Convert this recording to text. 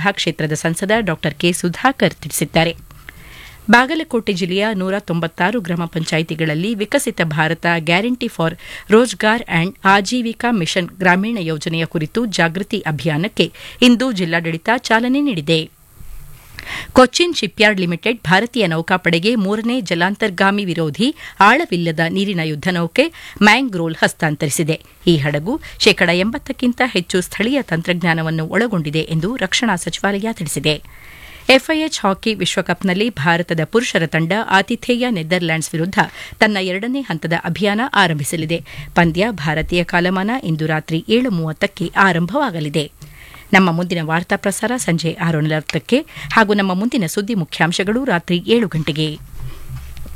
ಲೋಕಸಭಾ ಕ್ಷೇತ್ರದ ಸಂಸದ ಡಾ ಕೆ ಸುಧಾಕರ್ ತಿಳಿಸಿದ್ದಾರೆ ಬಾಗಲಕೋಟೆ ಜಿಲ್ಲೆಯ ನೂರ ತೊಂಬತ್ತಾರು ಗ್ರಾಮ ಪಂಚಾಯಿತಿಗಳಲ್ಲಿ Viksit Bharat guarantee for Rozgar and Ajeevika mission Gramin ಯೋಜನೆಯ ಕುರಿತು ಜಾಗೃತಿ ಅಭಿಯಾನಕ್ಕೆ ಇಂದು ಜಿಲ್ಲಾಡಳಿತ ಚಾಲನೆ ನೀಡಿದೆ ಕೊಚ್ಚಿನ್ ಶಿಪ್ಯಾರ್ಡ್ ಲಿಮಿಟೆಡ್ ಭಾರತೀಯ ನೌಕಾಪಡೆಗೆ ಮೂರನೇ ಜಲಾಂತರ್ಗಾಮಿ ವಿರೋಧಿ ಆಳವಿಲ್ಲದ ನೀರಿನ ಯುದ್ದ ನೌಕೆ ಮ್ಯಾಂಗ್ರೋಲ್ ಹಸ್ತಾಂತರಿಸಿದೆ ಈ ಹಡಗು ಶೇಕಡ ಎಂಬತ್ತಕ್ಕಿಂತ ಹೆಚ್ಚು ಸ್ಥಳೀಯ ತಂತ್ರಜ್ಞಾನವನ್ನು ಒಳಗೊಂಡಿದೆ ಎಂದು ರಕ್ಷಣಾ ಸಚಿವಾಲಯ ತಿಳಿಸಿದೆ ಎಫ್ಐಎಚ್ ಹಾಕಿ ವಿಶ್ವಕಪ್ನಲ್ಲಿ ಭಾರತದ ಪುರುಷರ ತಂಡ ಆತಿಥೇಯ ನೆದರ್ಲ್ಯಾಂಡ್ಸ್ ವಿರುದ್ಧ ತನ್ನ ಎರಡನೇ ಹಂತದ ಅಭಿಯಾನ ಆರಂಭಿಸಲಿದೆ ಪಂದ್ಯ ಭಾರತೀಯ ಕಾಲಮಾನ ಇಂದು ರಾತ್ರಿ ಏಳು ಮೂವತ್ತಕ್ಕೆ ಆರಂಭವಾಗಲಿದೆ ನಮ್ಮ ಮುಂದಿನ ವಾರ್ತಾ ಪ್ರಸಾರ ಸಂಜೆ ಆರು ನಲವತ್ತಕ್ಕೆ ಹಾಗೂ ನಮ್ಮ ಮುಂದಿನ ಸುದ್ದಿ ಮುಖ್ಯಾಂಶಗಳು ರಾತ್ರಿ ಏಳು ಗಂಟೆಗೆ